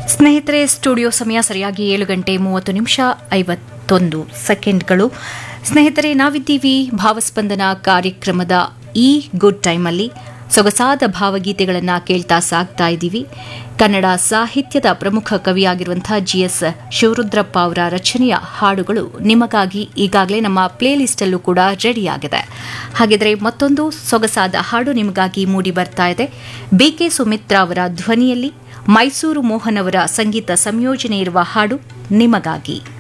ಸ್ನೇಹಿತರೆ ಸ್ಟುಡಿಯೋ ಸಮಯ ಸರಿಯಾಗಿ ಏಳು ಗಂಟೆ ಮೂವತ್ತು ನಿಮಿಷ ಐವತ್ತೊಂದು ಸೆಕೆಂಡ್ಗಳು ಸ್ನೇಹಿತರೆ ನಾವಿದ್ದೀವಿ ಭಾವಸ್ಪಂದನ ಕಾರ್ಯಕ್ರಮದ ಈ ಗುಡ್ ಟೈಮಲ್ಲಿ ಸೊಗಸಾದ ಭಾವಗೀತೆಗಳನ್ನು ಕೇಳ್ತಾ ಸಾಗ್ತಾ ಇದ್ದೀವಿ ಕನ್ನಡ ಸಾಹಿತ್ಯದ ಪ್ರಮುಖ ಕವಿಯಾಗಿರುವಂತಹ ಜಿ ಎಸ್ ಶಿವರುದ್ರಪ್ಪ ಅವರ ರಚನೆಯ ಹಾಡುಗಳು ನಿಮಗಾಗಿ ಈಗಾಗಲೇ ನಮ್ಮ ಪ್ಲೇಲಿಸ್ಟಲ್ಲೂ ಕೂಡ ರೆಡಿಯಾಗಿದೆ ಹಾಗಿದ್ರೆ ಮತ್ತೊಂದು ಸೊಗಸಾದ ಹಾಡು ನಿಮಗಾಗಿ ಮೂಡಿ ಬರ್ತಾ ಇದೆ ಬಿಕೆ ಸುಮಿತ್ರಾ ಅವರ ಧ್ವನಿಯಲ್ಲಿ ಮೈಸೂರು ಮೋಹನ್ ಅವರ ಸಂಗೀತ ಸಂಯೋಜನೆ ಇರುವ ಹಾಡು ನಿಮಗಾಗಿ